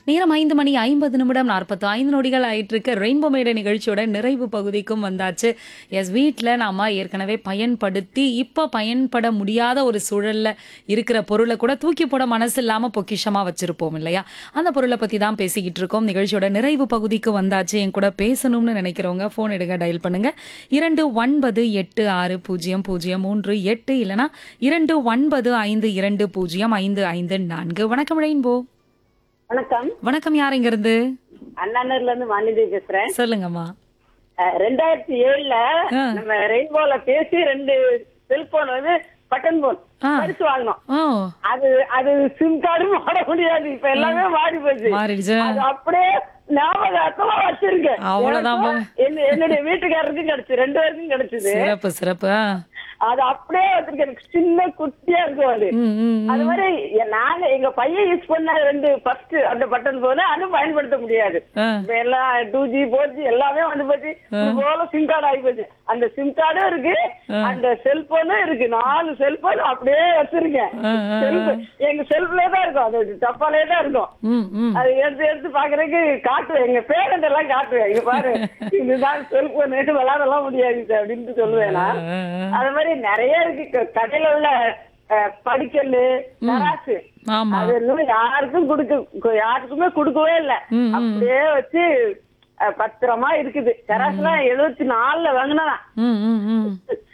நேரம் ஐந்து மணி ஐம்பது நிமிடம் நாற்பத்தி ஐந்து நொடிகள் ஆயிட்டு இருக்கு ரெயின்போ மேடை நிகழ்ச்சியோட நிறைவு பகுதிக்கும் வந்தாச்சு எஸ் வீட்டில் நாம ஏற்கனவே பயன்படுத்தி இப்போ பயன்பட முடியாத ஒரு சூழல்ல இருக்கிற பொருளை கூட தூக்கி போட மனசு இல்லாம பொக்கிஷமா வச்சிருப்போம் இல்லையா அந்த பொருளை பத்தி தான் பேசிக்கிட்டு இருக்கோம் நிகழ்ச்சியோட நிறைவு பகுதிக்கு வந்தாச்சு என் கூட பேசணும்னு நினைக்கிறவங்க ஃபோன் எடுங்க டயல் பண்ணுங்க இரண்டு ஒன்பது எட்டு ஆறு பூஜ்ஜியம் பூஜ்ஜியம் மூன்று எட்டு இல்லனா இரண்டு ஒன்பது ஐந்து இரண்டு பூஜ்ஜியம் ஐந்து ஐந்து நான்கு வணக்கம் ரெயின்போ வணக்கம் வணக்கம் யார் இங்க இருந்து அண்ணாநர்ல இருந்து வாணிதி பேசுறேன் சொல்லுங்கம்மா அஹ், ரெண்டாயிரத்தி ஏழுல ஆ. நம்ம ரெயின்போல பேசி ரெண்டு செல்போன் வந்து பட்டன் போன் ஆ. பரிசு வாங்கினோம் ஓ அது அது சிம் கார்டு மாற முடியாது இப்ப எல்லாமே மாறி போச்சு மாறிடுச்சு அது அப்படியே ஞாபகமா வச்சிருக்கேன் அவ்வளவுதான் எனக்கும் என்ன- என்னுடைய வீட்டுக்காரருக்கும் கிடைச்சு ரெண்டு பேருக்கும் கிடைச்சது சிறப்பு சிறப்பு ஆ. அது அப்படியே வச்சிருக்கேன் எனக்கு சின்ன குட்டியா இருக்கும் அது ம், ம், ம். அது மாதிரி எ- நாங்க எங்க பையன் யூஸ் பண்ண ரெண்டு ஃபர்ஸ்ட் அந்த பட்டன் போன அதுவும் பயன்படுத்த முடியாது ஆ. இப்ப எல்லாம் டூ ஜி போர் ஜி எல்லாமே வந்து போச்சு இது போல சிம் கார்டு ஆகி போச்சு அந்த சிம் கார்டும் இருக்கு அந்த செல்போனும் இருக்கு நாலு செல்போன் அப்படியே வச்சிருக்கேன் ஆ, ஆ, செல்பு எங்க செல்ஃப்லயே தான் இருக்கும் அது டப்பாலே தான் இருக்கும் ம், ம். அது எடுத்து எடுத்து பாக்குறதுக்கு காட்டுவேன் எங்க பேரண்ட் எல்லாம் காட்டுவேன் இங்க பாரு இதுதான் செல்போன் விளையாடலாம் முடியாது இது அப்படின்ட்டு சொல்லுவேன் நான் ஆ, ஆ. அது மாதிரி நிறைய இருக்கு க- கடையில உள்ள அஹ், படிக்கல்லு தராசு ஆமா அது இன்னும் யாருக்கும் கொடுக்க யாருக்குமே கொடுக்கவே இல்ல ம், ம். அப்படியே வச்சு அஹ், பத்திரமா இருக்குது தராசுலாம் எழுபத்தி நாலுல வாங்கினா ம், ம், ம்.